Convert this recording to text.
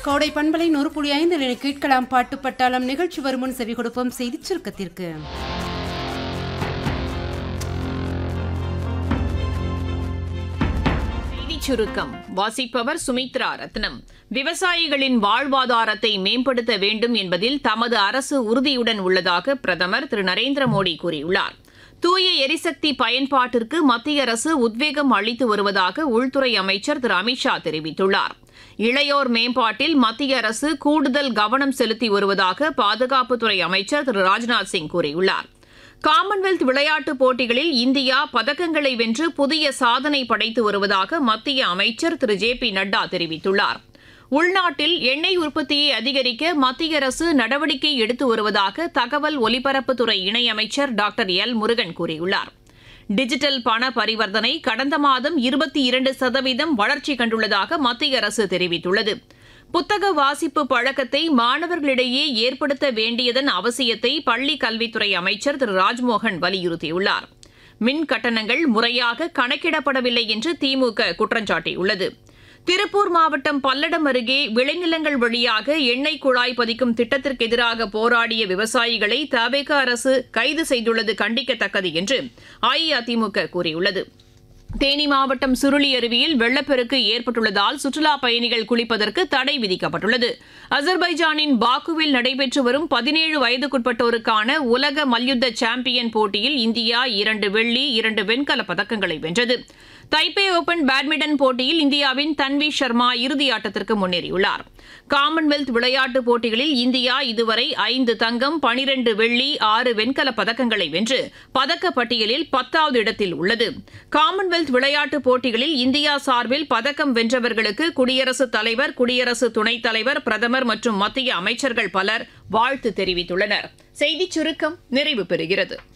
கோடை பண்பலை நூறு புள்ளி ஐந்து என கேட்கலாம் பாட்டு பட்டாளம் நிகழ்ச்சி வருமுன் செவி கொடுப்போம் செய்திச் சுருக்கத்திற்கு செய்திச் சுருக்கம் வாசிப்பவர் சுமித்ரா ரத்னம் விவசாயிகளின் வாழ்வாதாரத்தை மேம்படுத்த வேண்டும் என்பதில் தமது அரசு உறுதியுடன் உள்ளதாக பிரதமர் திரு நரேந்திர மோடி கூறியுள்ளார் தூய எரிசக்தி பயன்பாட்டிற்கு மத்திய அரசு உத்வேகம் அளித்து வருவதாக உள்துறை அமைச்சர் திரு அமித்ஷா தெரிவித்துள்ளார் இளையோர் மேம்பாட்டில் மத்திய அரசு கூடுதல் கவனம் செலுத்தி வருவதாக பாதுகாப்புத்துறை அமைச்சர் திரு ராஜ்நாத் சிங் கூறியுள்ளார் காமன்வெல்த் விளையாட்டுப் போட்டிகளில் இந்தியா பதக்கங்களை வென்று புதிய சாதனை படைத்து வருவதாக மத்திய அமைச்சர் திரு ஜே பி நட்டா தெரிவித்துள்ளார் உள்நாட்டில் எண்ணெய் உற்பத்தியை அதிகரிக்க மத்திய அரசு நடவடிக்கை எடுத்து வருவதாக தகவல் ஒலிபரப்புத்துறை இணையமைச்சர் டாக்டர் எல் முருகன் கூறியுள்ளார் டிஜிட்டல் பண பரிவர்த்தனை கடந்த மாதம் இருபத்தி இரண்டு சதவீதம் வளர்ச்சி கண்டுள்ளதாக மத்திய அரசு தெரிவித்துள்ளது புத்தக வாசிப்பு பழக்கத்தை மாணவர்களிடையே ஏற்படுத்த வேண்டியதன் அவசியத்தை பள்ளி கல்வித்துறை அமைச்சர் திரு ராஜ்மோகன் வலியுறுத்தியுள்ளார் மின் கட்டணங்கள் முறையாக கணக்கிடப்படவில்லை என்று திமுக குற்றம் சாட்டியுள்ளது திருப்பூர் மாவட்டம் பல்லடம் அருகே விளைநிலங்கள் வழியாக எண்ணெய் குழாய் பதிக்கும் திட்டத்திற்கு எதிராக போராடிய விவசாயிகளை தவேக அரசு கைது செய்துள்ளது கண்டிக்கத்தக்கது என்று அஇஅதிமுக கூறியுள்ளது தேனி மாவட்டம் சுருளி அருவியில் வெள்ளப்பெருக்கு ஏற்பட்டுள்ளதால் சுற்றுலா பயணிகள் குளிப்பதற்கு தடை விதிக்கப்பட்டுள்ளது அசர்பைஜானின் பாக்குவில் நடைபெற்று வரும் பதினேழு வயதுக்குட்பட்டோருக்கான உலக மல்யுத்த சாம்பியன் போட்டியில் இந்தியா இரண்டு வெள்ளி இரண்டு வெண்கலப் பதக்கங்களை வென்றது தைப்பே ஓபன் பேட்மிண்டன் போட்டியில் இந்தியாவின் தன்வி சர்மா இறுதி ஆட்டத்திற்கு முன்னேறியுள்ளார் காமன்வெல்த் விளையாட்டுப் போட்டிகளில் இந்தியா இதுவரை ஐந்து தங்கம் பனிரெண்டு வெள்ளி ஆறு வெண்கலப் பதக்கங்களை வென்று பதக்கப் பட்டியலில் பத்தாவது இடத்தில் உள்ளது காமன்வெல்த் விளையாட்டுப் போட்டிகளில் இந்தியா சார்பில் பதக்கம் வென்றவர்களுக்கு குடியரசுத் தலைவர் குடியரசு துணைத் தலைவர் பிரதமர் மற்றும் மத்திய அமைச்சர்கள் பலர் வாழ்த்து தெரிவித்துள்ளனர் செய்திச் சுருக்கம் நிறைவு பெறுகிறது